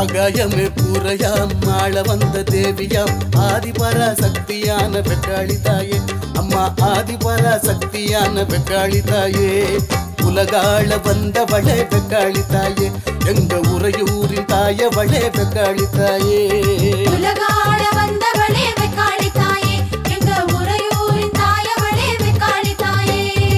ஆகாயமே கூரையாம் ஆள வந்த தேவியாம் ஆதிபரா சக்தியான வெக்காளி தாயே அம்மா ஆதிபரா சக்தியான வெக்காளி தாயே உலகாள வந்தவளே வெக்காளி தாயே எங்க உறையூரின் தாயவளே வெக்காளி தாயே உலகாள வந்தவளே வெக்காளி தாயே எங்க உறையூரின் தாயவளே வெக்காளி தாயே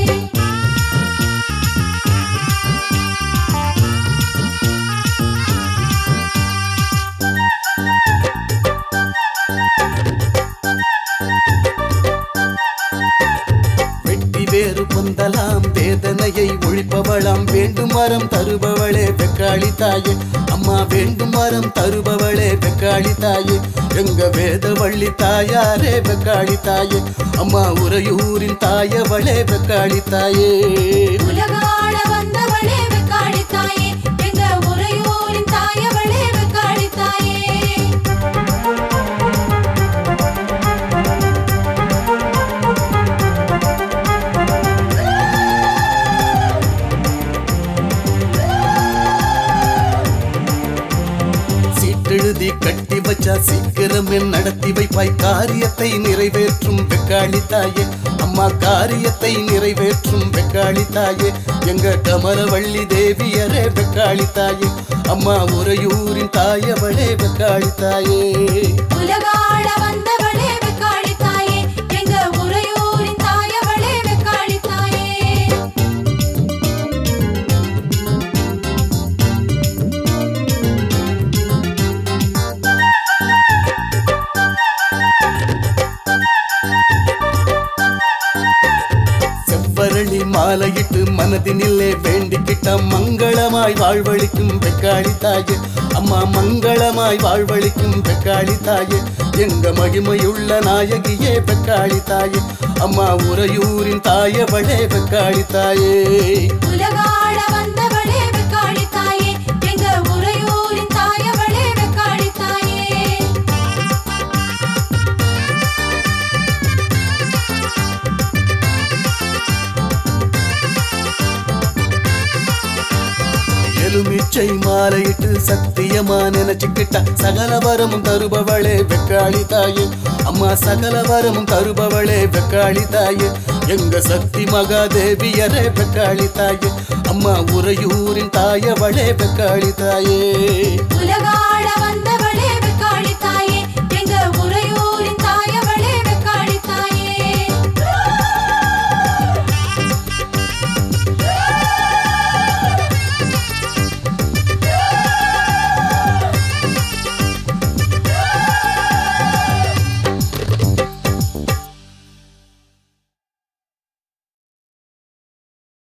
வெட்டி வேறு பொந்தலாம் வேதனையை ஒழிப்பவளாம் வேண்டும் வரம் தருபவளே வெக்காளி தாயே அம்மா வேண்டும் வரம் தருபவளே வெக்காளி தாயே எங்க வேதவள்ளி தாயாரே வெக்காளி தாயே அம்மா உறையூரின் தாயவளே வெக்காளி தாயே உலகாள வந்தவளே வெக்காளி தாயே எங்க உறையூரின் தாயவளே வெக்காளி தாயே சீட்டெழுதி கட்டி வச்சா சீக்கிரமே நடத்தி வைப்பாய் காரியத்தை நிறைவேற்றும் வெக்காளி தாயே அம்மா காரியத்தை நிறைவேற்றும் வெக்காளி தாயே எங்க கமலவள்ளி தேவியரே வெக்காளி தாயே அம்மா உறையூரின் தாயவளே வெக்காளி தாயே உலகாள வந்தவளே வெக்காளி தாயே எங்க உறையூரின் தாயவளே வெக்காளி தாயே செவ்வரளி மாலையிட்டு மனதினிலே வேண்டிக்கிட்ட மங்களமாய் வாழ்வழிக்கும் வெக்காளி தாயே அம்மா மங்களமாய் வாழ்வழிக்கும் வெக்காளி தாயே எங்க மகிமையுள்ள நாயகியே வெக்காளி தாயே அம்மா உறையூரின் தாயவளே வெக்காளி தாயே உலகாள வந்தவளே வெக்காளி தாயே எங்க உறையூரின் தாயவளே வெக்காளி தாயே எலுமிச்சை மாலையிட்டு சத்தியமா நினைச்சுக்கிட்ட சகல வரமும் தருபவளே வெக்காளி தாயே அம்மா சகல வரமும் தருபவளே வெக்காளி தாயே எங்க சக்தி மகாதேவியரே வெக்காளி தாயே அம்மா உறையூரின் தாயவளே வெக்காளி தாயே உலகாள